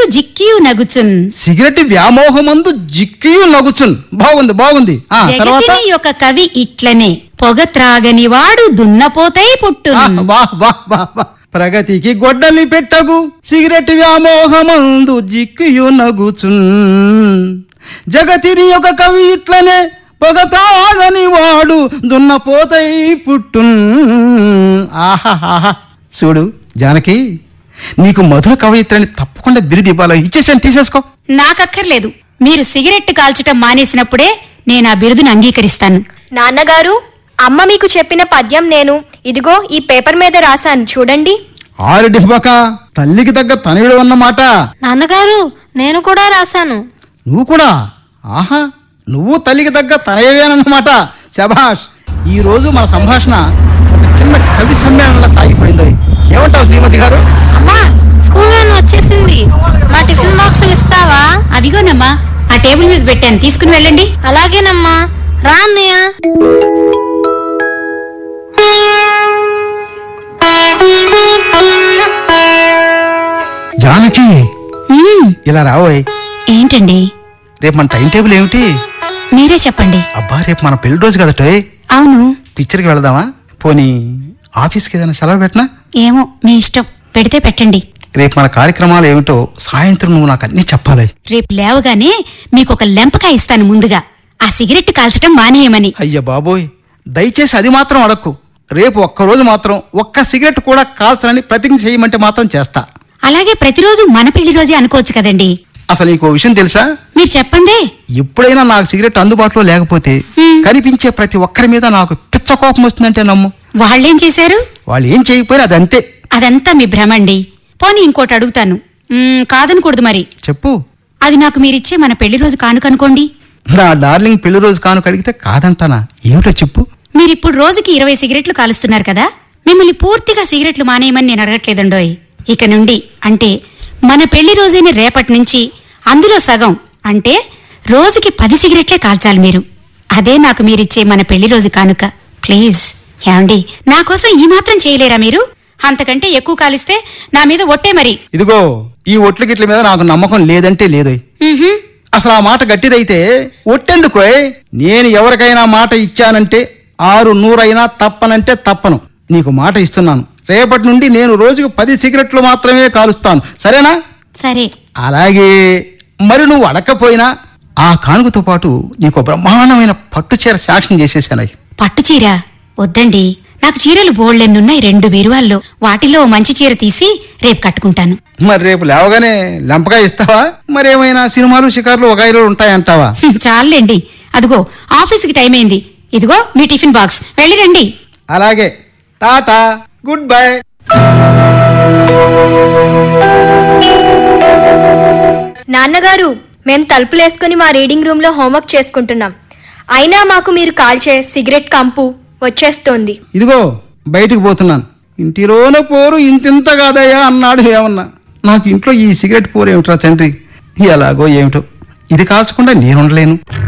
జిక్కియు నగుచున్ cigarette వ్యామోహమందు జిక్కియు నగుచున్ బాగుంది బాగుంది ఆ తర్వాత జగతిని యొక్క కవి ఇట్లనే పొగ త్రాగని వాడు దున్నపోతై పుట్టును ఆ, వాహ్ వాహ్ వాహ్ వాహ్. ప్రగతికి గొడ్డలి పెట్టగు సిగరెట్ వ్యామోహమందు జిక్కియు నగుచున్ జగతిని ఒక కవి ఇట్లనే పొగ తాగని వాడు దున్నపోతై పుట్టున్ ఆహా ఆహా చూడు జానకి నీకు మధుర కవయిత్రని తప్పకుండా బిరుది ఇవ్వాలి ఇచ్చేసాను తీసేసుకో నాకక్కర్లేదు మీరు సిగరెట్ కాల్చటం మానేసినప్పుడే నేను ఆ బిరుదును అంగీకరిస్తాను నాన్నగారు అమ్మ మీకు చెప్పిన పద్యం నేను ఇదిగో ఈ పేపర్ మీద రాశాను చూడండి ఆరుడివ్వక తల్లికి తగ్గ తనయుడు అన్నమాట నాన్నగారు నేను కూడా రాశాను నువ్వు కూడా ఆహా నువ్వు తల్లికి తగ్గ తనయవేనన్నమాట శభాష్ ఈ రోజు మన సంభాషణ ఒక చిన్న కవి సమ్మేళనంలో సాగిపోయింది ఏమంటావు శ్రీమతి గారు అమ్మా స్కూల్ వ్యాన్ వచ్చేసింది మా టిఫిన్ బాక్సులు ఇస్తావా అవిగోనమ్మా ఆ టేబుల్ మీద పెట్టాను తీసుకుని వెళ్ళండి అలాగేనమ్మా రా అన్నయ్య జానకి మ్మ్, ఇలా రావోయ్ ఏంటండి రేపు మన టైం టేబుల్ ఏమిటి మీరే చెప్పండి అబ్బా రేపు మన పెళ్లి రోజు కదటోయ్ అవును పిక్చర్కి వెళదామా పోనీ ఆఫీస్కి ఏదైనా సెలవు పెట్టనా ఏమో మీ ఇష్టం పెడితే పెట్టండి రేపు మన కార్యక్రమాలు ఏమిటో సాయంత్రం నువ్వు నాకు అన్నీ చెప్పాలి రేపు లేవగానే మీకు ఒక లెంపకాయ ఇస్తాను ముందుగా ఆ సిగరెట్ కాల్చటం మానేయమని అయ్య బాబోయ్ దయచేసి అది మాత్రం అడక్కు రేపు ఒక్కరోజు మాత్రం ఒక్క సిగరెట్ కూడా కాల్చనని ప్రతిజ్ఞ చేయమంటే మాత్రం చేస్తా అలాగే ప్రతిరోజు మన పెళ్లి రోజే అనుకోవచ్చు కదండి అసలు నీకు ఓ విషయం తెలుసా మీరు చెప్పందే ఎప్పుడైనా నాకు సిగరెట్ అందుబాటులో లేకపోతే హ్మ్. కనిపించే ప్రతి ఒక్కరి మీద నాకు పిచ్చ కోపం వస్తుందంటే నమ్ము వాళ్ళేం చేశారు వాళ్ళు ఏం చేయకపోయినా అది అంతే అదంతా మీ భ్రమండి పోనీ ఇంకోటి అడుగుతాను మ్మ్, కాదనకూడదు మరి చెప్పు అది నాకు మీరిచ్చే మన పెళ్లి రోజు కానుకనుకోండి నా డార్లింగ్ పెళ్లి రోజు కానుక అడిగితే కాదంటానా ఏమిటో చెప్పు మీరిప్పుడు రోజుకి ఇరవై సిగరెట్లు కాలుస్తున్నారు కదా మిమ్మల్ని పూర్తిగా సిగరెట్లు మానేయమని నేను అడగట్లేదండోయ్ ఇక నుండి అంటే మన పెళ్లి రోజైన రేపటి నుంచి అందులో సగం అంటే రోజుకి పది సిగరెట్లే కాల్చాలి మీరు అదే నాకు మీరిచ్చే మన పెళ్లి రోజు కానుక ప్లీజ్ ఏమండి నా కోసం ఈ మాత్రం చేయలేరా మీరు అంతకంటే ఎక్కువ కాలిస్తే నా మీద ఒట్టే మరి ఇదిగో ఈ ఒట్ల గిట్ల మీద నాకు నమ్మకం లేదంటే లేదోయ్ ఉహుం. అసలు ఆ మాట గట్టిదైతే ఒట్టెందుకోయ్ నేను ఎవరికైనా మాట ఇచ్చానంటే ఆరు నూరైనా తప్పనంటే తప్పను నీకు మాట ఇస్తున్నాను రేపటి నుండి నేను రోజుకు పది సిగరెట్లు మాత్రమే కాలుస్తాను సరేనా సరే అలాగే మరి నువ్వు అడకపోయినా ఆ కానుకతో పాటు నీకు బ్రహ్మాండమైన పట్టు చీర శాంక్షన్ చేసేసానయ్ పట్టు చీర వద్దండి నాకు చీరలు బోళ్ళెన్నున్నాయి రెండు బీరువాల్లో వాటిలో ఓ మంచి చీర తీసి రేపు కట్టుకుంటాను మరి రేపు లేవగానే లెంపగా ఇస్తావా మరేమైనా సినిమాలు షికార్లు ఒక ఐదు ఉంటాయంటావా హ్మ్, చాలండి అదిగో ఆఫీస్కి టైం అయింది ఇదిగో మీ టిఫిన్ బాక్స్ వెళ్ళి రండి అలాగే టాటా గుడ్ బై నాన్నగారు మేము తలుపులేసుకుని మా రీడింగ్ రూమ్ లో హోంవర్క్ చేసుకుంటున్నాం అయినా మాకు మీరు కాల్చే సిగరెట్ కంపు వచ్చేస్తోంది ఇదిగో బయటికి పోతున్నాను ఇంటిలోనే పోరు ఇంతింత కాదయ్యా అన్నాడు ఏమన్నా నాకు ఇంట్లో ఈ సిగరెట్ పోరు ఏమిట్రా తండ్రి ఎలాగో ఏమిటో ఇది కాల్చకుండా నేను ఉండలేను